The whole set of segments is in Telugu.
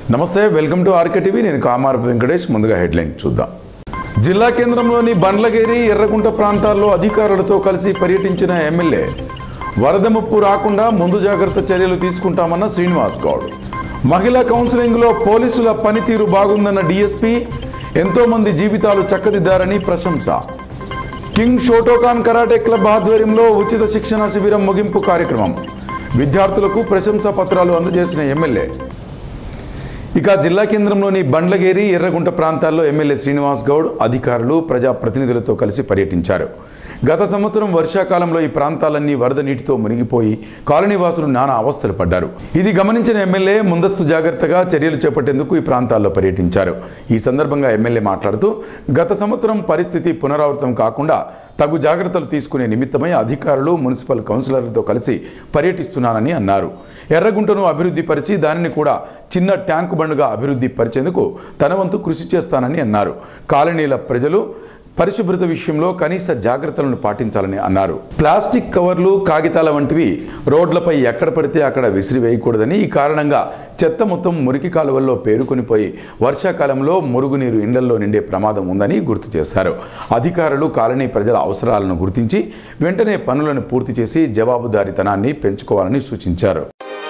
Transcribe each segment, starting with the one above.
నమస్తే వెల్కమ్ టు ఆర్కే టీవీ నేను కామారపు వెంకటేష్ ముందుగా హెడ్లైన్ చూద్దాం జిల్లా కేంద్రంలోని బండ్లగేరి ఎర్రగుంట ప్రాంతాల్లో అధికారులతో కలిసి పర్యటించిన ఎమ్మెల్యే వరద ముప్పు రాకుండా ముందు జాగ్రత్త చర్యలు తీసుకుంటామన్న శ్రీనివాస్ గౌడ్ మహిళా కౌన్సిలింగ్లో పోలీసుల పనితీరు బాగుందన్న డీఎస్పీ ఎంతో మంది జీవితాలు చక్కదిద్దారని ప్రశంస కింగ్ షోటోకాన్ కరాటే క్లబ్ ఆధ్వర్యంలో ఉచిత శిక్షణ శిబిరం ముగింపు కార్యక్రమం విద్యార్థులకు ప్రశంసా పత్రాలు అందజేసిన ఎమ్మెల్యే ఇక జిల్లా కేంద్రంలోని బండ్లగేరి ఎర్రగుంట ప్రాంతాల్లో ఎమ్మెల్యే శ్రీనివాస్ గౌడ్ అధికారులు ప్రజాప్రతినిధులతో కలిసి పర్యటించారు గత సంవత్సరం వర్షాకాలంలో ఈ ప్రాంతాలన్నీ వరద నీటితో మునిగిపోయి కాలనీవాసులు నానా అవస్థలు పడ్డారు ఇది గమనించిన ఎమ్మెల్యే ముందస్తు జాగ్రత్తగా చర్యలు చేపట్టేందుకు ఈ ప్రాంతాల్లో పర్యటించారు ఈ సందర్భంగా ఎమ్మెల్యే మాట్లాడుతూ గత సంవత్సరం పరిస్థితి పునరావృతం కాకుండా తగు జాగ్రత్తలు తీసుకునే నిమిత్తమై అధికారులు మున్సిపల్ కౌన్సిలర్లతో కలిసి పర్యటిస్తున్నానని అన్నారు ఎర్రగుంటను అభివృద్ధి పరిచి దానిని కూడా చిన్న ట్యాంకు బండుగా అభివృద్ధి పరిచేందుకు తన వంతు కృషి చేస్తానని అన్నారు కాలనీల ప్రజలు పరిశుభ్రత విషయంలో కనీస జాగ్రత్తలను పాటించాలని అన్నారు ప్లాస్టిక్ కవర్లు కాగితాల వంటివి రోడ్లపై ఎక్కడ పడితే అక్కడ విసిరివేయకూడదని ఈ కారణంగా చెత్త మొత్తం మురికి కాలువల్లో పేరుకొనిపోయి వర్షాకాలంలో మురుగునీరు ఇండ్లలో నిండే ప్రమాదం ఉందని గుర్తు చేశారు అధికారులు కాలనీ ప్రజల అవసరాలను గుర్తించి వెంటనే పనులను పూర్తి చేసి జవాబుదారీతనాన్ని పెంచుకోవాలని సూచించారు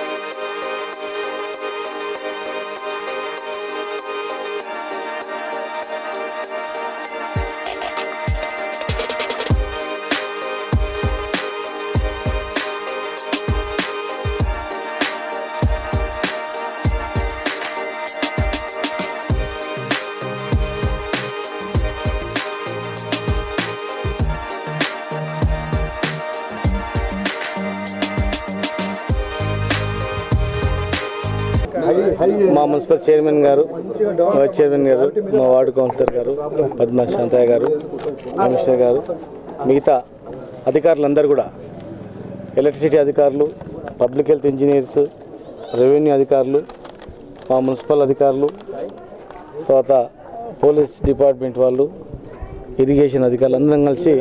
మా మున్సిపల్ చైర్మన్ గారు వైస్ చైర్మన్ గారు మా వార్డు కౌన్సిలర్ గారు పద్మ శాంతయ్య గారు కమిషనర్ గారు మిగతా అధికారులందరూ కూడా ఎలక్ట్రిసిటీ అధికారులు పబ్లిక్ హెల్త్ ఇంజనీర్స్ రెవెన్యూ అధికారులు మా మున్సిపల్ అధికారులు తర్వాత పోలీస్ డిపార్ట్మెంట్ వాళ్ళు ఇరిగేషన్ అధికారులు అందరం కలిసి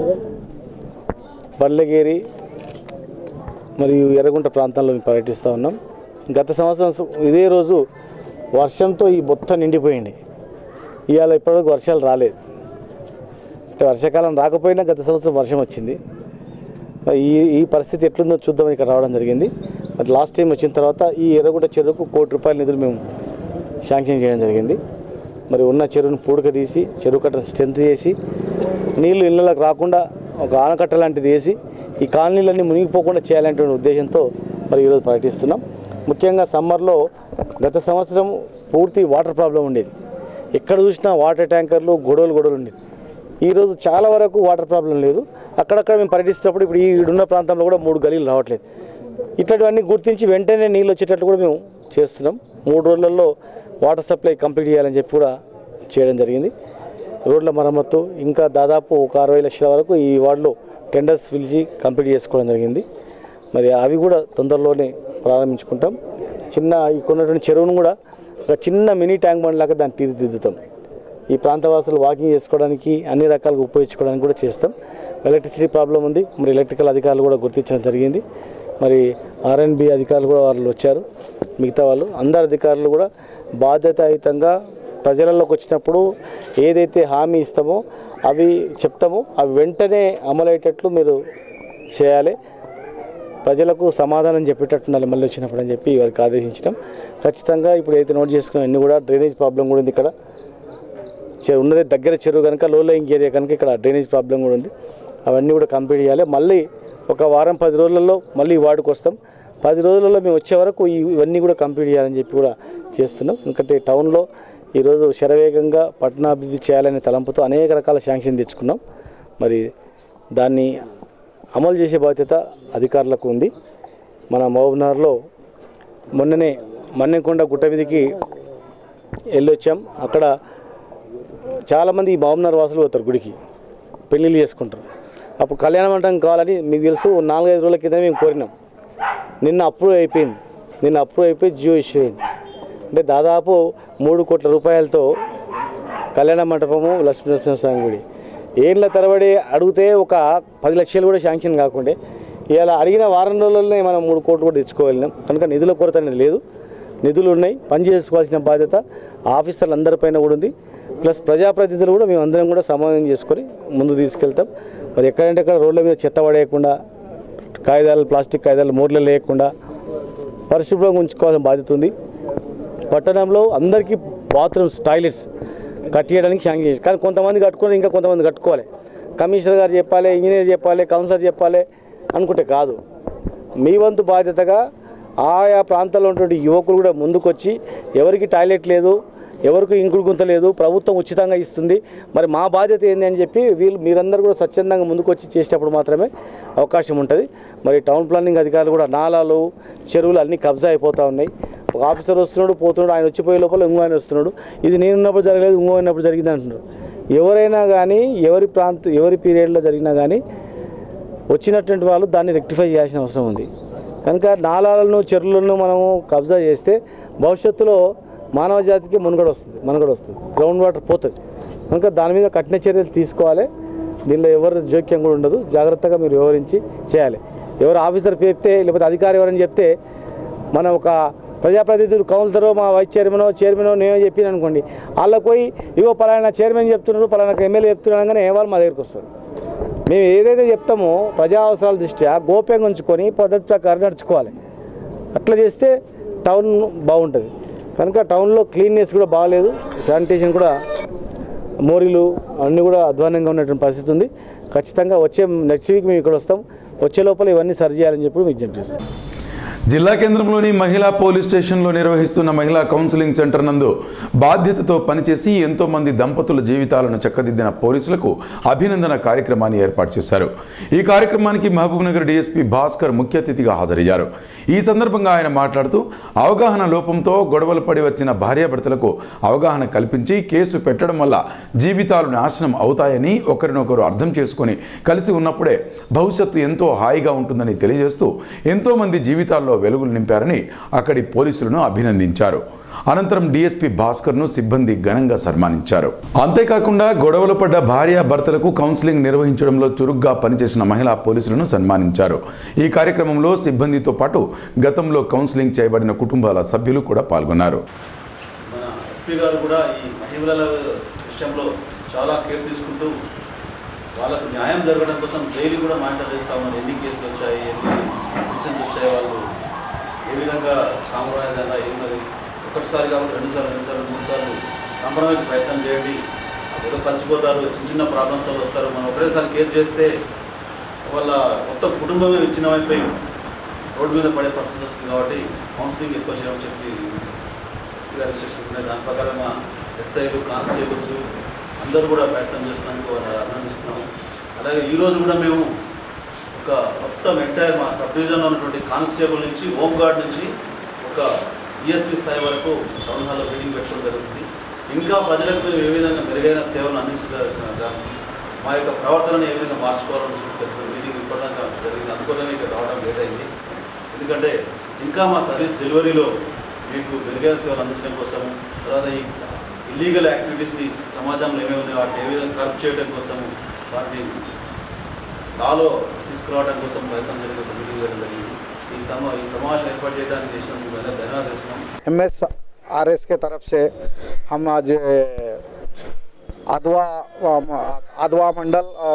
బల్లగేరి మరియు ఎర్రగుంట ప్రాంతాల్లో మేము పర్యటిస్తూ ఉన్నాం గత సంవత్సరం సు- ఇదే రోజు వర్షంతో ఈ మొత్తం నిండిపోయింది ఇవాళ ఇప్పటివరకు వర్షాలు రాలేదు అంటే వర్షాకాలం రాకపోయినా గత సంవత్సరం వర్షం వచ్చింది మరి ఈ ఈ పరిస్థితి ఎట్లుందో చూద్దామని ఇక్కడ రావడం జరిగింది మరి లాస్ట్ టైం వచ్చిన తర్వాత ఈ ఎర్రగుంట చెరువుకు కోటి రూపాయల నిధులు మేము శాంక్షన్ చేయడం జరిగింది మరి ఉన్న చెరువును పూడక తీసి చెరువు కట్టను స్ట్రెంత్ చేసి నీళ్లు ఇళ్ళకి రాకుండా ఒక ఆనకట్ట లాంటిది వేసి ఈ కాలనీలన్నీ మునిగిపోకుండా చేయాలనేటువంటి ఉద్దేశంతో మరి ఈరోజు పర్యటిస్తున్నాం ముఖ్యంగా సమ్మర్లో గత సంవత్సరం పూర్తి వాటర్ ప్రాబ్లం ఉండేది ఎక్కడ చూసినా వాటర్ ట్యాంకర్లు గొడవలు గొడవలు ఉండేది ఈరోజు చాలా వరకు వాటర్ ప్రాబ్లం లేదు అక్కడక్కడ మేము పర్యటిస్తున్నప్పుడు ఇప్పుడు ఈ ఈడున్న ప్రాంతంలో కూడా మూడు గలీలు రావట్లేదు ఇట్లాంటివన్నీ గుర్తించి వెంటనే నీళ్ళు వచ్చేటట్లు కూడా మేము చేస్తున్నాం మూడు రోజులలో వాటర్ సప్లై కంప్లీట్ చేయాలని చెప్పి కూడా చేయడం జరిగింది రోడ్ల మరమ్మత్తు ఇంకా దాదాపు ఒక అరవై లక్షల వరకు ఈ వార్డులో టెండర్స్ పిలిచి కంప్లీట్ చేసుకోవడం జరిగింది మరి అవి కూడా తొందరలోనే ప్రారంభించుకుంటాం చిన్న ఇక్కడ ఉన్నటువంటి చెరువును కూడా ఒక చిన్న మినీ ట్యాంక్ బండ్ లాగా దాన్ని తీర్చిదిద్దుతాం ఈ ప్రాంతవాసులు వాకింగ్ చేసుకోవడానికి అన్ని రకాలుగా ఉపయోగించుకోవడానికి కూడా చేస్తాం ఎలక్ట్రిసిటీ ప్రాబ్లం ఉంది మరి ఎలక్ట్రికల్ అధికారులు కూడా గుర్తించడం జరిగింది మరి ఆర్ఎన్బి అధికారులు కూడా వాళ్ళు వచ్చారు మిగతా వాళ్ళు అందరు అధికారులు కూడా బాధ్యతాయుతంగా ప్రజలలోకి వచ్చినప్పుడు ఏదైతే హామీ ఇస్తామో అవి చెప్తామో అవి వెంటనే అమలయ్యేటట్లు మీరు చేయాలి ప్రజలకు సమాధానం చెప్పేటట్టు ఉండాలి మళ్ళీ వచ్చినప్పుడు అని చెప్పి వారికి ఆదేశించడం ఖచ్చితంగా ఇప్పుడు అయితే నోట్ చేసుకున్న అన్ని కూడా డ్రైనేజ్ ప్రాబ్లం కూడా ఉంది ఇక్కడ చెరువు ఉన్నది దగ్గర చెరువు కనుక లో లయింగ్ ఏరియా కనుక ఇక్కడ డ్రైనేజ్ ప్రాబ్లం కూడా ఉంది అవన్నీ కూడా కంప్లీట్ చేయాలి మళ్ళీ ఒక వారం పది రోజులలో మళ్ళీ ఈ వార్డుకు వస్తాం పది రోజులలో మేము వచ్చే వరకు ఈ- ఇవన్నీ కూడా కంప్లీట్ చేయాలని చెప్పి కూడా చేస్తున్నాం ఎందుకంటే టౌన్లో ఈరోజు శరవేగంగా పట్టణాభివృద్ధి చేయాలనే తలంపుతో అనేక రకాల శాంక్షన్ తెచ్చుకున్నాం మరి దాన్ని అమలు చేసే బాధ్యత అధికారులకు ఉంది మన మహబూబ్నగర్లో మొన్ననే మన్నెకొండ గుట్ట మీదకి వెళ్ళొచ్చాం అక్కడ చాలామంది ఈ మహబూబ్నగర్ వాసులు పోతారు గుడికి పెళ్ళిళ్ళు చేసుకుంటారు అప్పుడు కళ్యాణ మండపం కావాలని మీకు తెలుసు నాలుగైదు రోజుల కింద మేము కోరినాం నిన్న అప్రూవ్ అయిపోయింది నిన్న అప్రూవ్ అయిపోయి జియో ఇష్యూ అయింది అంటే దాదాపు మూడు కోట్ల రూపాయలతో కళ్యాణ మండపము లక్ష్మీనరసింహస్వామి గుడి ఏళ్ళ తరబడి అడిగితే ఒక పది లక్షలు కూడా శాంక్షన్ కాకుండా ఇలా అడిగిన వారం రోజుల్లోనే మనం మూడు కోట్లు కూడా తెచ్చుకోగలిగినాం కనుక నిధుల కొరత అనేది లేదు నిధులు ఉన్నాయి పని చేసుకోవాల్సిన బాధ్యత ఆఫీసర్లు అందరిపైన కూడా ఉంది ప్లస్ ప్రజాప్రతినిధులు కూడా మేము అందరం కూడా సమన్వయం చేసుకొని ముందు తీసుకెళ్తాం మరి ఎక్కడంటే అక్కడ రోడ్ల మీద చెత్త పడేయకుండా కాగితాలు ప్లాస్టిక్ కాగితాలు మూటలు లేకుండా పరిశుభ్రంగా ఉంచుకోవాల్సిన బాధ్యత ఉంది పట్టణంలో అందరికీ బాత్రూమ్స్ టాయిలెట్స్ కట్టియడానికి శాంక్షన్ చేసి కానీ కొంతమంది కట్టుకొని ఇంకా కొంతమంది కట్టుకోవాలి కమిషనర్ గారు చెప్పాలి ఇంజనీర్ చెప్పాలి కౌన్సిలర్ చెప్పాలి అనుకుంటే కాదు మీ వంతు బాధ్యతగా ఆయా ప్రాంతాల్లో ఉన్నటువంటి యువకులు కూడా ముందుకొచ్చి ఎవరికి టాయిలెట్ లేదు ఎవరికి ఇంకుడు గుంత లేదు ప్రభుత్వం ఉచితంగా ఇస్తుంది మరి మా బాధ్యత ఏంది అని చెప్పి వీళ్ళు మీరందరూ కూడా స్వచ్ఛందంగా ముందుకొచ్చి చేసేటప్పుడు మాత్రమే అవకాశం ఉంటుంది మరి టౌన్ ప్లానింగ్ అధికారులు కూడా నాలాలు చెరువులు అన్నీ కబ్జా అయిపోతూ ఉన్నాయి ఒక ఆఫీసర్ వస్తున్నాడు పోతున్నాడు ఆయన వచ్చిపోయే లోపల ఇంకో ఆయన వస్తున్నాడు ఇది నేను ఉన్నప్పుడు జరగలేదు ఇంకో అయినప్పుడు జరిగింది అంటున్నారు ఎవరైనా కానీ ఎవరి ప్రాంత ఎవరి పీరియడ్లో జరిగినా కానీ వచ్చినటువంటి వాళ్ళు దాన్ని రెక్టిఫై చేయాల్సిన అవసరం ఉంది కనుక నాలాలను చెరువులను మనము కబ్జా చేస్తే భవిష్యత్తులో మానవ జాతికి మనుగడ వస్తుంది మనుగడ వస్తుంది గ్రౌండ్ వాటర్ పోతుంది కనుక దాని మీద కఠిన చర్యలు తీసుకోవాలి దీనిలో ఎవరి జోక్యం కూడా ఉండదు జాగ్రత్తగా మీరు వివరించి చేయాలి ఎవరు ఆఫీసర్ చెప్తే లేకపోతే అధికారి ఎవరని చెప్తే మనం ఒక ప్రజాప్రతినిధులు కౌన్సిలర్ మా వైస్ చైర్మన్ చైర్మన్ నేను చెప్పిన అనుకోండి వాళ్ళకి పోయి ఇగో పలానా చైర్మన్ చెప్తున్నారు పలానా ఎమ్మెల్యే చెప్తున్నారు అనగానే వాళ్ళు మా దగ్గరికి వస్తారు మేము ఏదైతే చెప్తామో ప్రజా అవసరాల దృష్ట్యా గోప్యంగా ఉంచుకొని పద్ధతి ప్రకారం నడుచుకోవాలి అట్లా చేస్తే టౌన్ బాగుంటుంది కనుక టౌన్లో క్లీన్నెస్ కూడా బాగాలేదు శానిటేషన్ కూడా మోరీలు అన్నీ కూడా అధ్వానంగా ఉన్నటువంటి పరిస్థితి ఉంది ఖచ్చితంగా వచ్చే నెక్స్ట్ వీక్ మేము ఇక్కడ వస్తాం వచ్చే లోపల ఇవన్నీ సరి చేయాలని చెప్పి విజ్ఞప్తి చేస్తాం జిల్లా కేంద్రంలోని మహిళా పోలీస్ స్టేషన్లో నిర్వహిస్తున్న మహిళా కౌన్సిలింగ్ సెంటర్ నందు బాధ్యతతో పనిచేసి ఎంతో మంది దంపతుల జీవితాలను చక్కదిద్దిన పోలీసులకు అభినందన కార్యక్రమాన్ని ఏర్పాటు చేశారు ఈ కార్యక్రమానికి మహబూబ్నగర్ డీఎస్పీ భాస్కర్ ముఖ్య అతిథిగా హాజరయ్యారు ఈ సందర్భంగా ఆయన మాట్లాడుతూ అవగాహన లోపంతో గొడవలు పడి వచ్చిన భార్యాభర్తలకు అవగాహన కల్పించి కేసు పెట్టడం వల్ల జీవితాలు నాశనం అవుతాయని ఒకరినొకరు అర్థం చేసుకొని కలిసి ఉన్నప్పుడే భవిష్యత్తు ఎంతో హాయిగా ఉంటుందని తెలియజేస్తూ ఎంతో మంది జీవితాల్లో వెలుగులు నింపారని అక్కడి పోలీసులను అభినందించారు అనంతరం డీఎస్పీ భాస్కర్ను సిబ్బంది ఘనంగా సన్మానించారు అంతేకాకుండా గొడవలు పడ్డ భార్య భర్తలకు కౌన్సిలింగ్ నిర్వహించడంలో చురుగ్గా పనిచేసిన మహిళా పోలీసులను సన్మానించారు ఈ కార్యక్రమంలో సిబ్బందితో పాటు గతంలో కౌన్సిలింగ్ చేయబడిన కుటుంబాల సభ్యులు కూడా పాల్గొన్నారు మన ఎస్పీ గారు కూడా ఈ మహిళల విషయంలో చాలా కేర్ తీసుకుంటూ వాళ్ళకు న్యాయం జరగడం కోసం డైలీ కూడా మానిటర్ చేస్తా ఉన్నారు ఎన్ని కేసులు వచ్చాయి ఎన్ని పిటిషన్స్ వచ్చాయి వాళ్ళు ఏ విధంగా కాంప్రమైజ్ అలా ఏమది ఒకటిసారి కాబట్టి రెండుసార్లు రెండుసార్లు మూడు సార్లు కాంప్రమైజ్ ప్రయత్నం చేయండి ఏదో కలిసిపోతారు చిన్న చిన్న ప్రాబ్లమ్స్ వల్ల వస్తారు మనం ఒకటేసారి కేసు చేస్తే వాళ్ళ మొత్తం కుటుంబమే విచ్ఛిన్నమైపోయి రోడ్డు మీద పడే పరిస్థితి వస్తుంది కాబట్టి కౌన్సిలింగ్ ఎక్కువ చేయమని చెప్పి ఎస్పీ గారి ఇన్స్ట్రక్షన్ ఉన్నాయి దాని ప్రకారం మా ఎస్ఐలు కానిస్టేబుల్స్ అందరూ కూడా ప్రయత్నం చేస్తున్నందుకు వారిని అభినందిస్తున్నాము అలాగే ఈరోజు కూడా మేము ఒక మొత్తం ఎంటైర్ మా సబ్ డివిజన్లో ఉన్నటువంటి కానిస్టేబుల్ నుంచి హోమ్ గార్డ్ నుంచి ఒక ఈఎస్పీ స్థాయి వరకు టౌన్ హాల్లో మీటింగ్ పెట్టుకోవడం జరుగుతుంది ఇంకా ప్రజలకు మేము ఏ విధంగా మెరుగైన సేవలు అందించడానికి మా యొక్క ప్రవర్తనను ఏ విధంగా మార్చుకోవాలని చెప్పి పెద్ద మీటింగ్ ఇప్పటిదాకా జరిగింది అందుకోసమే ఇక్కడ రావడం లేట్ అయింది ఎందుకంటే ఇంకా మా సర్వీస్ డెలివరీలో మీకు మెరుగైన సేవలు అందించడం కోసం తర్వాత ఈ ఇల్లీగల్ యాక్టివిటీస్ని సమాజంలో ఏమేమి ఉన్నాయో వాటిని ఏ విధంగా కరప్ట్ చేయడం కోసం వాటిని లాలో తీసుకురావడం కోసం ప్రయత్నం చేయడం కోసం మీటింగ్ చేయడం జరిగింది ఈ సమా ఈ సమావేశం ఏర్పాటు చేయడానికి చేసినందుకు మేము ధన్యవాదాలు చేస్తున్నాం एम एस आर एस के तरफ से हम आज ए, अदवा अदवा मंडल और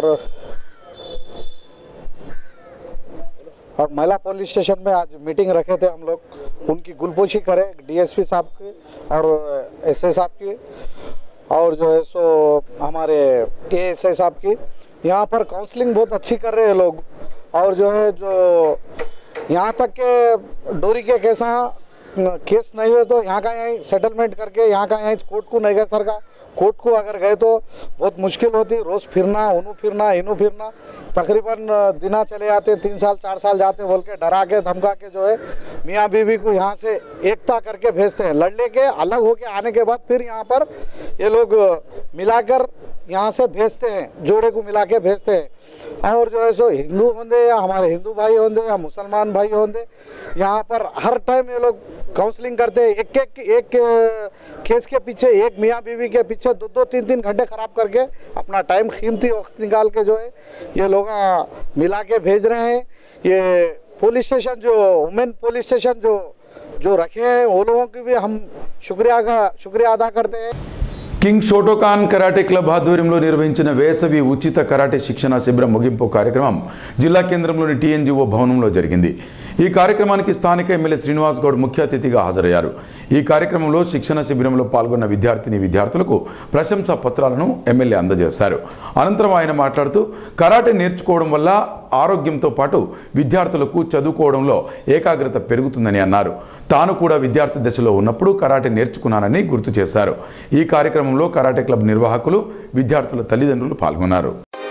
और महिला पुलिस स्टेशन में आज मीटिंग रखे थे हम लोग उनकी गुलपोशी करें डीएसपी साहब की और एसआई साहब की और जो है सो हमारे ए एस आई साहब की यहाँ पर काउंसलिंग बहुत अच्छी कर रहे हैं लोग और जो है जो यहाँ तक के डोरी के कैसा केस नहीं हुए तो यहाँ का यहीं सेटलमेंट करके यहाँ का यहीं कोर्ट को नहीं गए सर का कोर्ट को अगर गए तो बहुत मुश्किल होती रोज़ फिरना उनु फिरना इनु फिरना तकरीबन दिना चले जाते तीन साल चार साल जाते बोल के डरा के धमका के जो है मियाँ बीवी को यहाँ से एकता करके भेजते हैं लड़ने के अलग होके आने के बाद फिर यहाँ पर ये लोग मिलाकर यहाँ से भेजते हैं जोड़े को मिला के भेजते हैं और जो है सो हिंदू होंगे या हमारे हिंदू भाई होंगे या मुसलमान भाई होंगे यहाँ पर हर टाइम ये लोग काउंसलिंग करते हैं एक एक एक अ, केस के पीछे एक मियाँ बीवी के पीछे दो दो तीन तीन घंटे खराब करके अपना टाइम कीमती वक्त निकाल के जो है ये लोग अ, मिला के भेज रहे हैं ये पुलिस स्टेशन जो वुमेन पुलिस स्टेशन जो जो रखे हैं वो लोगों की भी हम शुक्रिया का शुक्रिया अदा करते हैं కింగ్ షోటోకాన్ కరాటే క్లబ్ ఆధ్వర్యంలో నిర్వహించిన వేసవి ఉచిత కరాటే శిక్షణ శిబిరం ముగింపు కార్యక్రమం జిల్లా కేంద్రంలోని టీఎన్జిఓ భవనంలో జరిగింది ఈ కార్యక్రమానికి స్థానిక ఎమ్మెల్యే శ్రీనివాస్ గౌడ్ ముఖ్య అతిథిగా హాజరయ్యారు ఈ కార్యక్రమంలో శిక్షణ శిబిరంలో పాల్గొన్న విద్యార్థిని విద్యార్థులకు ప్రశంసా పత్రాలను ఎమ్మెల్యే అందజేశారు అనంతరం ఆయన మాట్లాడుతూ కరాటే నేర్చుకోవడం వల్ల ఆరోగ్యంతో పాటు విద్యార్థులకు చదువుకోవడంలో ఏకాగ్రత పెరుగుతుందని అన్నారు తాను కూడా విద్యార్థి దశలో ఉన్నప్పుడు కరాటే నేర్చుకున్నానని గుర్తు చేశారు ఈ కార్యక్రమంలో కరాటే క్లబ్ నిర్వాహకులు విద్యార్థుల తల్లిదండ్రులు పాల్గొన్నారు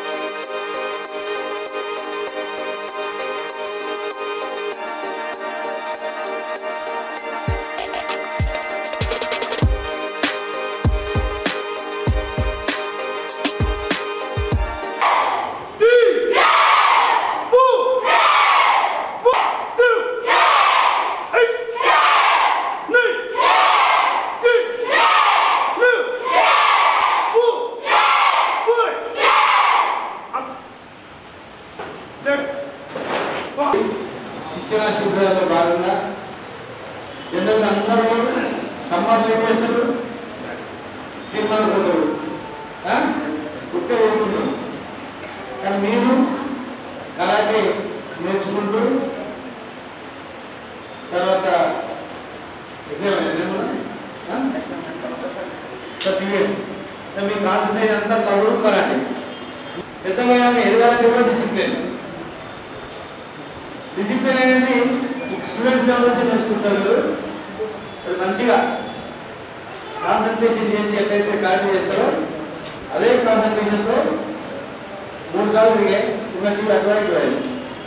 శిక్షణ శిబిరాల్లో భాగంగా జనరల్ అందరూ సమ్మర్ ఏం చేస్తారు సినిమాలు పోతారు ఆ? పుట్టే పోతున్నారు కానీ మీరు కరాటే నేర్చుకుంటూ తర్వాత ఎగ్జామ్ సర్టిఫికేట్స్ మీ కాన్సన్ట్రేషన్ అంతా చదువు కరాటే పెద్దగా ఎదగాలంటే కూడా డిసిప్లిన్ డిసిప్లిన్ అనేది స్టూడెంట్స్ కాబట్టి నేర్చుకుంటారు అది మంచిగా కాన్సన్ట్రేషన్ చేసి ఎక్కడైతే కార్యం చేస్తారో అదే కాన్సన్ట్రేషన్తో మూడు సార్లు తిరిగాయి ఉన్నట్టు అటువైపు అయ్యాయి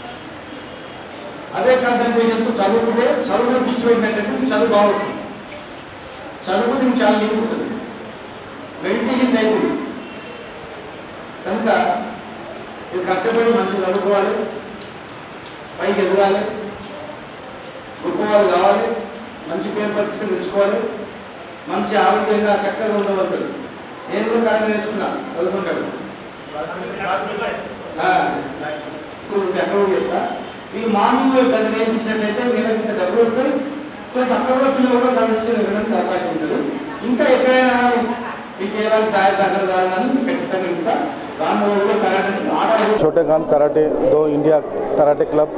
అదే కాన్సన్ట్రేషన్తో చదువుకుంటే చదువు దృష్టి పెట్టినట్టు నీకు చదువు బాగుంటుంది చదువు నీకు చాలా ఎక్కువ మెడిటేషన్ టైం ఇది. కనుక మీరు కష్టపడి మంచిగా చదువుకోవాలి పైకి ఎదగాలి గొప్పవాళ్ళు కావాలి మంచి పేరు ప్రతిష్టలు తెచ్చుకోవాలి మంచి ఆరోగ్యంగా చక్కగా ఉండవద్దు నేను కూడా కరెక్ట్ నేర్చుకున్నా చదువుకుంటాను ఆ, ఇప్పుడు ఎక్కడ కూడా చెప్తా మీకు మార్నింగ్ దాన్ని నేర్పించినట్లయితే మీరు ఇంకా డబ్బులు వస్తాయి ప్లస్ అక్కడ కూడా పిల్లలు కూడా దాని నుంచి వెళ్ళడానికి అవకాశం ఉంటుంది ఇంకా ఎక్కడైనా మీకు ఏమైనా సహాయ సహకారం కావాలని మీకు ఖచ్చితంగా ఇస్తా రాను రోజుల్లో కరెక్ట్ ఆట छोटे खान कराटे दो India karate club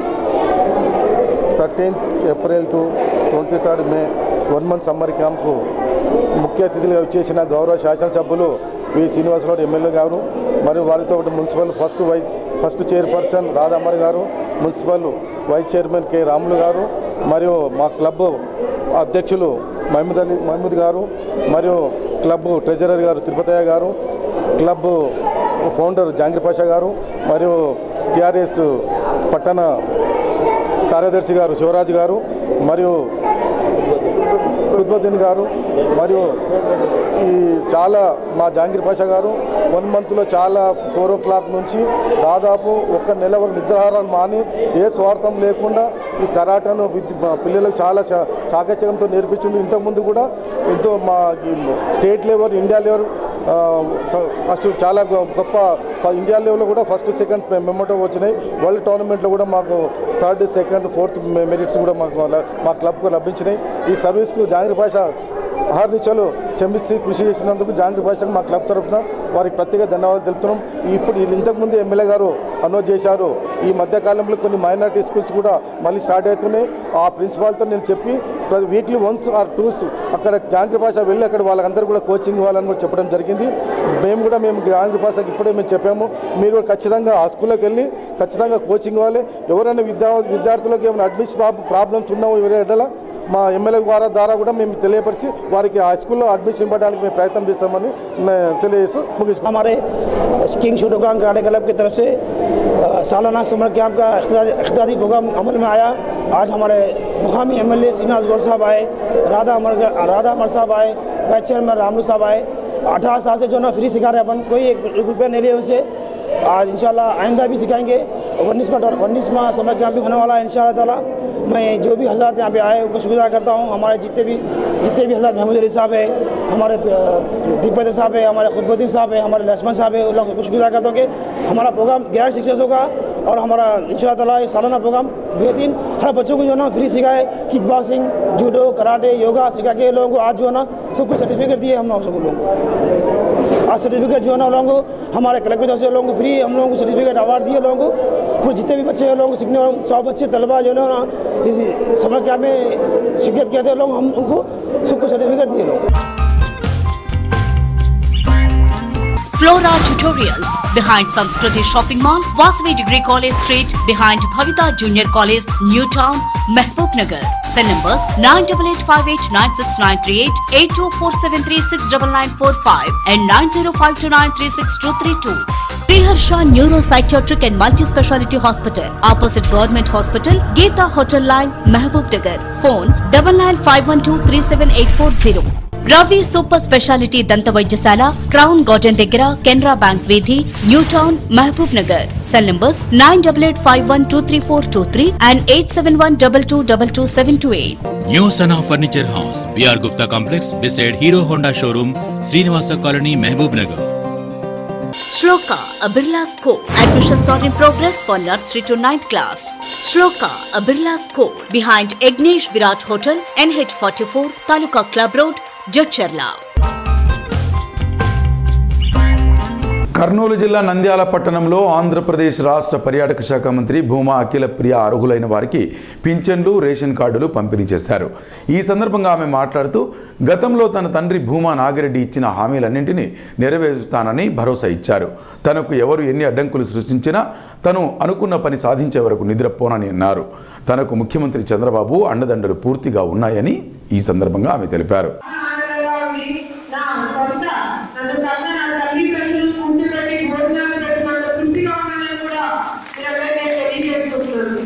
thirteenth April to twenty third May one month summer camp ముఖ్య అతిథులుగా వచ్చేసిన గౌరవ శాసనసభ్యులు వి శ్రీనివాసరావు ఎమ్మెల్యే గారు మరియు వారితో ఒకటి మున్సిపల్ ఫస్ట్ వై ఫస్ట్ చైర్పర్సన్ రాధామర్ గారు municipal vice chairman K Ramulu గారు మరియు మా క్లబ్ అధ్యక్షులు మహమూద్ అలీ మహమూద్ గారు మరియు క్లబ్ ట్రెజరర్ గారు తిరుపతయ్య గారు క్లబ్ ఫౌండర్ జాంగిర్ పాషా గారు మరియు టిఆర్ఎస్ పట్టణ కార్యదర్శి గారు శివరాజు గారు మరియు కుత్బుద్దీన్ గారు మరియు ఈ చాలా మా జాంగీర్ పాషా గారు వన్ మంత్లో చాలా ఫోర్ ఓ క్లాక్ నుంచి దాదాపు ఒక నెల వరకు నిద్రాహారాలు మాని ఏ స్వార్థం లేకుండా ఈ కరాటాను విద్య మా పిల్లలకు చాలా చా- చాకచక్యంతో నేర్పించింది ఇంతకుముందు కూడా ఎంతో మా ఈ స్టేట్ లెవెల్ ఇండియా లెవెల్ ఆ, ఫ- ఫస్ట్ చాలా గొ- గొప్ప ఫ- ఇండియా లెవెల్లో కూడా ఫస్ట్ సెకండ్ మెమోటో వచ్చినాయి వరల్డ్ టోర్నమెంట్లో కూడా మాకు థర్డ్ సెకండ్ ఫోర్త్ మెరిట్స్ కూడా మాకు ల- మా క్లబ్కు లభించినాయి ఈ సర్వీస్కు జాంగ్రీ భాష అహర్నిశలు శ్రమించి కృషి చేసినందుకు జాంగ్రీ భాషకు మా క్లబ్ తరఫున వారికి ప్రత్యేక ధన్యవాదాలు తెలుపుతున్నాం ఇప్పుడు వీళ్ళు ఇంతకుముందు ఎమ్మెల్యే గారు అనౌన్స్ చేశారు ఈ మధ్యకాలంలో కొన్ని మైనారిటీ స్కూల్స్ కూడా మళ్ళీ స్టార్ట్ అవుతున్నాయి ఆ ప్రిన్సిపాల్తో నేను చెప్పి వీక్లీ వన్స్ ఆర్ టూస్ అక్కడ జాంగ్రీ భాష వెళ్ళి అక్కడ వాళ్ళందరూ కూడా కోచింగ్ ఇవ్వాలని కూడా చెప్పడం జరిగింది మేము కూడా మేము జాంగ్రీ భాషకి ఇప్పుడే మేము చెప్పాము మీరు కూడా ఖచ్చితంగా ఆ స్కూల్లోకి వెళ్ళి ఖచ్చితంగా కోచింగ్ ఇవ్వాలి ఎవరైనా విద్యా విద్యార్థులకు ఏమైనా అడ్మిషన్ ప్రాబ్లమ్స్ ఉన్నామో ఎవరి ఎడల మా ఎమ్మెల్యే ద్వారా ద్వారా కూడా మేము తెలియపరిచి వారికి ఆ స్కూల్లో అడ్మిషన్ ఇవ్వడానికి మేము ప్రయత్నం చేస్తామని నే- తెలియజేస్తూ ముగించుకుంటాం हमारे किंग शूटोकान कराटे क्लब की तरफ से अ, सालाना समर कैंप का इख्तियारी इख्तियारी प्रोग्राम अमल में आया आज हमारे मुकामी M L A Srinath Gaur साहब आए राधा अमर राधा अमर साहब आए वाइस चेयरमैन रामलू साहब आए अठारह साल से जो है ना फ्री सिखा रहे हैं अपन कोई एक रुपया नहीं लिए उनसे आज इंशाल्लाह आइंदा भी सिखाएंगे उन्नीसवा उन्नीसवा समर कैंप भी होने वाला है इंशाल्लाह ताला मैं जो भी हजरत यहाँ पे आए उनका शुक्रिया करता हूँ हमारे जितने भी जितने भी हजरत महमूद अली साहब है हमारे दीपक साहब है हमारे खुदबुद्दीन साहब है हमारे लक्ष्मण साहब है उन लोगों को शुक्रिया करता हूँ कि हमारा प्रोग्राम गैर शिक्षकों का और हमारा इन ताला ये सालाना प्रोग्राम बेहतरीन हर बच्चों को जो है ना फ्री सिखाए kick boxing judo karate yoga सिखा के लोगों को आज जो है ना सब कुछ सर्टिफिकेट दिए हम लोग सब लोगों को आज सर्टिफिकेट जो है ना लोगों को हमारे क्लब की तरफ से लोगों को फ्री हम लोगों को सर्टिफिकेट अवार्ड दिए लोगों को फिर जितने भी बच्चे हैं लोगों को सीखने वाले सौ बच्चे तलबा जो है ना इस समर कैम्प में शिरकत किए थे लोग हम उनको सबको सर्टिफिकेट दिए लोग Flora Tutorials behind Samskriti Shopping Mall, Vasavi Degree College Street behind Bhavita Junior College, Newtown, Mehboob Nagar. Cell numbers 9858969338, 8247369945 and 9052936232. Priharsha Neuropsychiatric and Multi-Speciality Hospital, opposite Government Hospital, Geeta Hotel Line, Mehboob Nagar. Phone 9951237840. Ravi super speciality దంత వైద్యశాల క్రౌన్ గార్డెన్ దగ్గర కెనరా బ్యాంక్ వీధి new town Mahabub Nagar cell numbers nine double eight five one two three four two three and eight seven one double two double two seven two eight new Sana furniture house BR Gupta complex beside Hero Honda showroom Srinivasa colony Mahabub Nagar Shloka, a Birla School. Admissions are in progress for nursery to 9th class. Shloka, a Birla School. Behind Ignesh Virat Hotel, NH44, Taluka Club Road, Jodcherla. Kurnool జిల్లా నంద్యాల పట్టణంలో ఆంధ్రప్రదేశ్ రాష్ట్ర పర్యాటక శాఖ మంత్రి భూమా అఖిల ప్రియ అర్హులైన వారికి పింఛన్లు రేషన్ కార్డులు పంపిణీ చేశారు ఈ సందర్భంగా ఆమె మాట్లాడుతూ గతంలో తన తండ్రి భూమా నాగిరెడ్డి ఇచ్చిన హామీలన్నింటినీ నెరవేరుస్తానని భరోసా ఇచ్చారు తనకు ఎవరు ఎన్ని అడ్డంకులు సృష్టించినా తను అనుకున్న పని సాధించే వరకు నిద్రపోనని అన్నారు తనకు ముఖ్యమంత్రి చంద్రబాబు అండదండలు పూర్తిగా ఉన్నాయని ఈ సందర్భంగా ఆమె తెలిపారు ఆనందంగా ఉంది నా సొంత నన్ను కన్న నా తల్లిదండ్రులు ముందు పెట్టి భోజనాలు పెట్టినంత తృప్తిగా ఉన్నానని కూడా మీరందరికీ తెలియజేసుకుంటున్నాను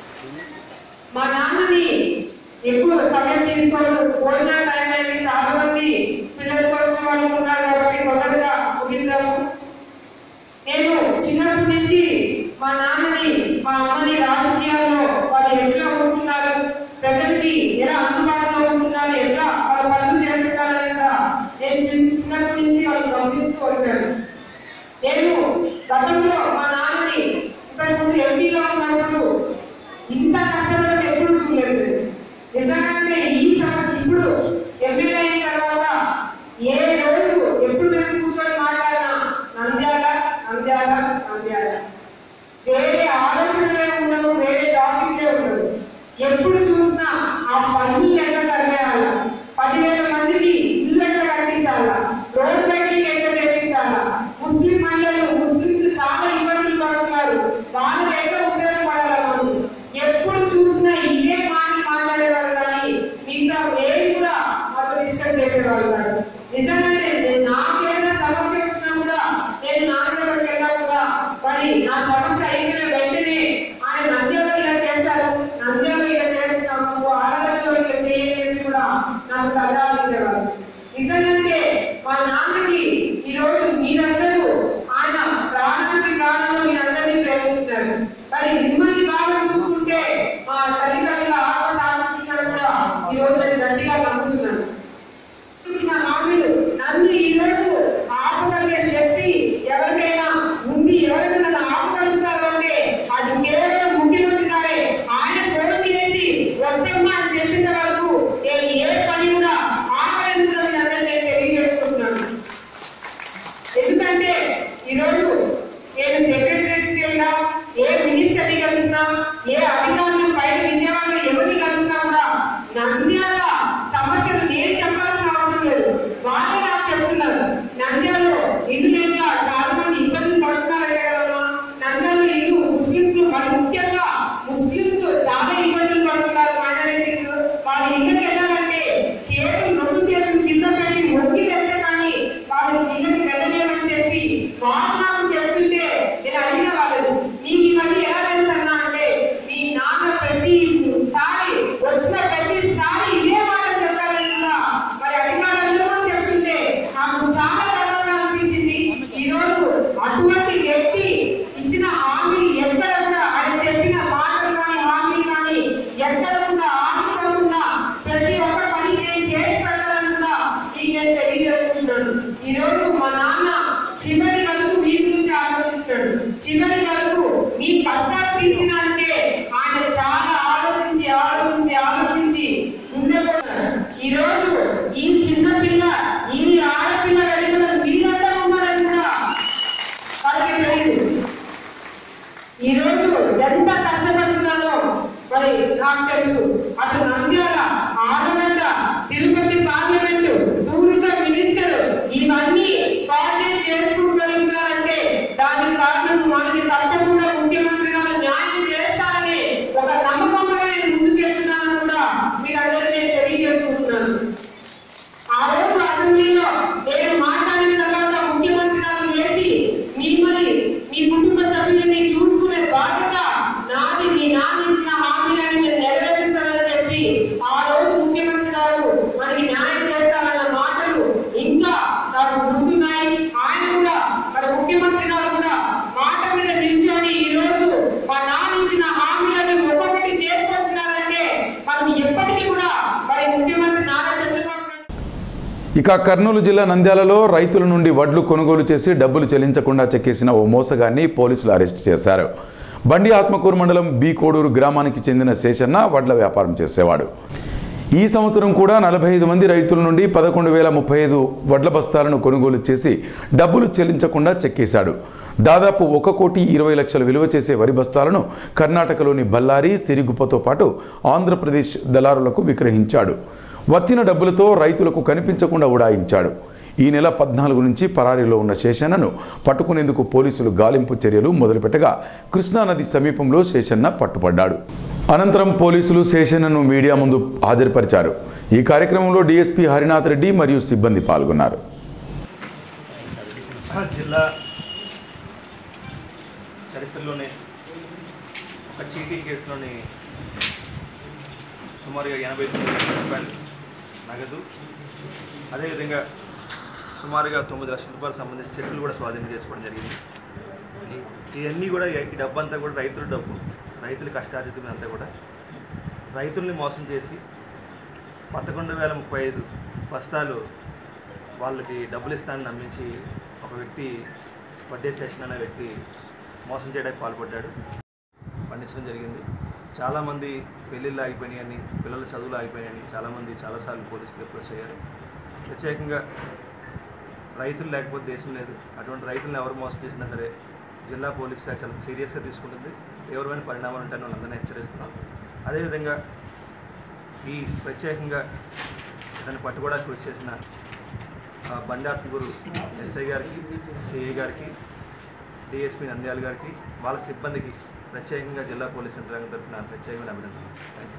మా నాన్నని ఎక్కువ సమయం తీసుకోవడం భోజన టైం అయింది చాలా మంది పిల్లల కోసం వాళ్ళు ఉన్నారు కాబట్టి తొందరగా ముగిద్దాము నేను చిన్నప్పటి నుంచి మా నాన్నని మా అమ్మని రాజకీయాల్లో వాళ్ళు ఎట్లా ఉంటున్నారు ప్రజలకి ఎలా అందుబాటులో ఉంటున్నారు ఎట్లా వాళ్ళ పనులు చేస్తున్నారని కూడా నేను చిన్న- చిన్నప్పటి నుంచి వాళ్ళు గమనిస్తూ వచ్చాను నేను గతంలో మా నాన్నని ఇంతకు ముందు ఎంపీగా ఉన్నప్పుడు ఇంత కష్టపడి ఎప్పుడు చూడలేదు నిజంగానే ఈ సమ- ఇప్పుడు ఎమ్మెల్యే అయిన తర్వాత ఏ రోజు ఎప్పుడు మేము కూర్చొని మాట్లాడినా నంద్యాల నంద్యాల నంద్యాల వేరే ఆలోచనలే ఉండవు వేరే టాపిక్లే ఉండవు ఎప్పుడు చూసినా ఆ పనులు ఎట్లా కట్టేయాల పదివేల మందికి ఇల్లు ఎట్లా కట్టించాలా రోడ్ బైకింగ్ ఎట్లా చేయించాలా ముస్లిం మహిళలు ముస్లింలు చాలా ఇబ్బందులు పడుతున్నారు వాళ్ళకి ఎట్లా ఉపయోగపడాలా మనం ఎప్పుడు చూసినా ఇదే మాట మాట్లాడేవారు కానీ మిగతా వేరే కూడా మాతో డిస్కస్ చేసేవారు కాదు నిజంగానే నేను నాకేదైనా సమస్య వచ్చినా కూడా నేను నాన్నగారికి వెళ్ళా కూడా మరి నా సమస్య అయిపోయిన వెంటనే ఆయన నంద్యాల ఇలా చేశారు నంద్యాల ఇలా చేస్తున్నాము ఆడగడ్డలో ఇలా చేయలేదు కూడా నాకు సలహాలు ఇచ్చేవారు నిజంగానే మా నాన్నకి ఈ రోజు మీరందరూ ఆయన ప్రాణానికి ప్రాణంలో మీరందరినీ ప్రేమిస్తున్నారు మరి మిమ్మల్ని బాగా చూసుకుంటే మా తల్లిదండ్రుల ఆత్మ సాధించారు కూడా ఈ రోజు నేను గట్టిగా నమ్ముతున్నాను ఇచ్చిన హామీలు నన్ను ఈ రోజు ఆపగలిగే శక్తి ఎవరికైనా ఉంది ఎవరైనా నన్ను ఆపగలుగుతారు అంటే అది కేవలం ముఖ్యమంత్రి గారే ఆయన ఫోన్ చేసి వద్దమ్మా అని చెప్పిన వరకు నేను ఏ పని కూడా ఆపలేదని అందరినీ తెలియజేసుకుంటున్నాను ఎందుకంటే ఈరోజు నేను సెక్రటరీ వెళ్ళినా ఏ మినిస్టర్ని కలిసినా ఏ అధికారులు బయట విజయవాడలో ఎవరిని కలిసినా కూడా నంద్యాల సమస్యలు నేను చెప్పాల్సిన అవసరం లేదు వాళ్ళే నాకు చెప్తున్నారు నంద్యాలలో ఇల్లు లేక చాలా మంది ఇబ్బందులు పడుతున్నారు కదమ్మా నంద్యాలలో ఇల్లు ముస్లింస్ మరి ముఖ్యంగా ముస్లింస్ చాలా ఇబ్బందులు పడుతున్నారు మైనారిటీస్ వాళ్ళ ఇళ్ళకి వెళ్ళాలంటే చేతులు రెండు చేతులు కింద పెట్టి మొక్కి వెళ్తే కానీ వాళ్ళ ఇళ్ళకి వెళ్ళలేమని చెప్పి వాళ్ళు నాకు చెప్తుంటే నేను అడిగిన వాళ్ళు మీకు ఇవన్నీ ఎలా తెలుసన్నా అంటే మీ నాన్న ప్రతిసారి వచ్చిన ప్రతిసారి ఇదే మాట చెప్పాలని కూడా మరి అధికారులు కూడా చెప్తుంటే నాకు చాలా గర్వంగా అనిపించింది ఈ రోజు అటువంటి వ్యక్తి ఇచ్చిన హామీ ఎక్కడ కూడా ఆయన చెప్పిన మాటలు కానీ హామీలు కానీ ఎక్కడ కూడా ఆగిపోకుండా ప్రతి ఒక్క పని నేను చేసి పెట్టాలని కూడా మీకు నేను తెలియజేస్తున్నాను ఈ రోజు మా నాన్న చివరి వరకు మీ గురించి ఆలోచిస్తాడు చివరి వరకు మీ కష్టాలు తీర్చినంటే ఆయన చాలా ఈ రోజు ఈ చిన్న పిల్ల ఈ ఆడపిల్ల వెనుకల మీరంతా ఉన్నారని కూడా వాళ్ళకి తెలియదు ఈ రోజు ఎంత కష్టపడుతున్నారో మరి నాకు తెలుసు అటు నంద్యాల ఆదరణ తిరుపతి పార్లమెంటు టూరిజం మినిస్టర్ ఇవన్నీ కోఆర్డినేట్ చేసుకుంటూ ఉన్నారంటే దానికి కారణం మనకి తప్పకుండా ముఖ్యమంత్రి గారు న్యాయం చేస్తారని ఒక నమ్మకంలో నేను ముందుకెళ్తున్నాను కూడా మీరు అందరికీ నేను తెలియజేసుకుంటున్నాను ఆ రోజు అసెంబ్లీలో నేను మాట్లాడిన తర్వాత ముఖ్యమంత్రి గారు లేచి మిమ్మల్ని మీ కుటుంబ సభ్యులని చూసుకునే బాధ్యత నాది మీ నాన్న ఇచ్చిన హామీలను నేను నెరవేరుస్తానని చెప్పి ఆ రోజు ముఖ్యమంత్రి గారు మనకి న్యాయం చేస్తారన్న మాటలు ఇంకా నాకు గుర్తున్నాయి ఆయన కూడా మన ముఖ్యమంత్రి గారు కూడా మాట మీద నిల్చొని ఈ రోజు మా నాన్న ఇచ్చిన హామీలను ఒక్కొక్కటి చేసుకొస్తున్నారంటే మనం ఎప్పటికీ కూడా మరి ముఖ్యమంత్రి నారా చంద్రబాబు నాయుడు ఇక కర్నూలు జిల్లా నంద్యాలలో రైతుల నుండి వడ్లు కొనుగోలు చేసి డబ్బులు చెల్లించకుండా చెక్కేసిన ఓ మోసగాన్ని పోలీసులు అరెస్ట్ చేశారు బండి ఆత్మకూరు మండలం బి కోడూరు గ్రామానికి చెందిన శేషన్న వడ్ల వ్యాపారం చేసేవాడు ఈ సంవత్సరం కూడా నలభై ఐదు మంది రైతుల నుండి పదకొండు వేల ముప్పై ఐదు వడ్ల బస్తాలను కొనుగోలు చేసి డబ్బులు చెల్లించకుండా చెక్కేశాడు దాదాపు ఒక కోటి ఇరవై లక్షల విలువ చేసే వరి బస్తాలను కర్ణాటకలోని బళ్ళారి సిరిగుప్పతో పాటు ఆంధ్రప్రదేశ్ దళారులకు విక్రయించాడు వచ్చిన డబ్బులతో రైతులకు కనిపించకుండా ఉడాయించాడు ఈ నెల పద్నాలుగు నుంచి పరారీలో ఉన్న శేషన్నను పట్టుకునేందుకు పోలీసులు గాలింపు చర్యలు మొదలుపెట్టగా కృష్ణానది సమీపంలో శేషన్న పట్టుపడ్డాడు అనంతరం పోలీసులు శేషన్నను మీడియా ముందు హాజరుపరిచారు ఈ కార్యక్రమంలో డీఎస్పీ హరినాథ్ రెడ్డి మరియు సిబ్బంది పాల్గొన్నారు జిల్లా చరిత్రలోనే ఒక చీటింగ్ కేసులోని సుమారుగా ఎనభై తొమ్మిది లక్షల రూపాయలు నగదు అదేవిధంగా సుమారుగా తొమ్మిది లక్షల రూపాయలకు సంబంధించిన చెక్కులు కూడా స్వాధీనం చేసుకోవడం జరిగింది ఇవన్నీ కూడా ఈ డబ్బు అంతా కూడా రైతుల డబ్బు రైతుల కష్టార్జితం అంతా కూడా రైతుల్ని మోసం చేసి పదకొండు వేల ముప్పై ఐదు బస్తాలు వాళ్ళకి డబ్బులు ఇస్తానని నమ్మించి ఒక వ్యక్తి వడ్డే శేషన్ అనే వ్యక్తి మోసం చేయడానికి పాల్పడ్డాడు పండించడం జరిగింది చాలామంది పెళ్ళిళ్ళు ఆగిపోయినాయని పిల్లల చదువులు ఆగిపోయినాయని చాలామంది చాలాసార్లు పోలీసులు అప్రోచ్ అయ్యారు ప్రత్యేకంగా రైతులు లేకపోతే దేశం లేదు అటువంటి రైతులను ఎవరు మోసం చేసినా సరే జిల్లా పోలీస్ శాఖ చాలా సీరియస్గా తీసుకుంటుంది తీవ్రమైన పరిణామాలు ఉంటాయని వాళ్ళందరినీ హెచ్చరిస్తున్నాం అదేవిధంగా ఈ ప్రత్యేకంగా దాన్ని పట్టుకోవడానికి కృషి చేసిన ఆ, బండి ఆత్మగురు ఎస్ఐ గారికి సిఐ గారికి డిఎస్పీ నంద్యాల గారికి వాళ్ళ సిబ్బందికి ప్రత్యేకంగా జిల్లా పోలీస్ యంత్రాంగం తరఫున ప్రత్యేకమైన అభినందనలు thank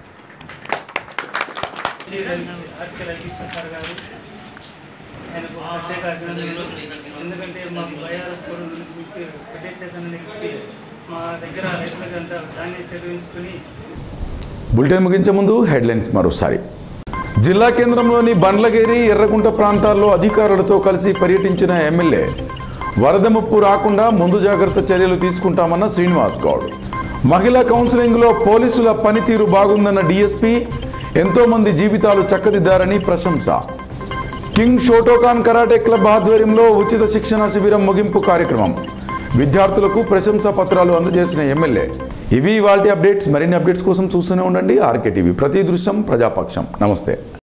you RK Ravikishan sir గారు ఆయనకు ప్రత్యేక అభినందనలు ఎందుకంటే మాకు భయాలు పెట్టేసేసానని చెప్పి మా దగ్గర రైతులకంతా దాన్ని సేవించుకుని బులెటిన్ ముగించే ముందు హెడ్లైన్స్ మరోసారి జిల్లా కేంద్రంలోని బండ్లగేరి ఎర్రగుంట ప్రాంతాల్లో అధికారులతో కలిసి పర్యటించిన ఎమ్మెల్యే వరద ముప్పు రాకుండా ముందు జాగ్రత్త చర్యలు తీసుకుంటామన్న శ్రీనివాస్ గౌడ్ మహిళా కౌన్సిలింగ్లో పోలీసుల పనితీరు బాగుందన్న డీఎస్పీ ఎంతో మంది జీవితాలు చక్కదిద్దారని ప్రశంస కింగ్ షోటోకాన్ కరాటే క్లబ్ ఆధ్వర్యంలో ఉచిత శిక్షణ శిబిరం ముగింపు కార్యక్రమం విద్యార్థులకు ప్రశంసా పత్రాలు అందజేసిన ఎమ్మెల్యే ఇవి వాటి అప్డేట్స్ మరిన్ని అప్డేట్స్ కోసం చూస్తూనే ఉండండి ఆర్కే టీవీ ప్రతి దృశ్యం ప్రజాపక్షం నమస్తే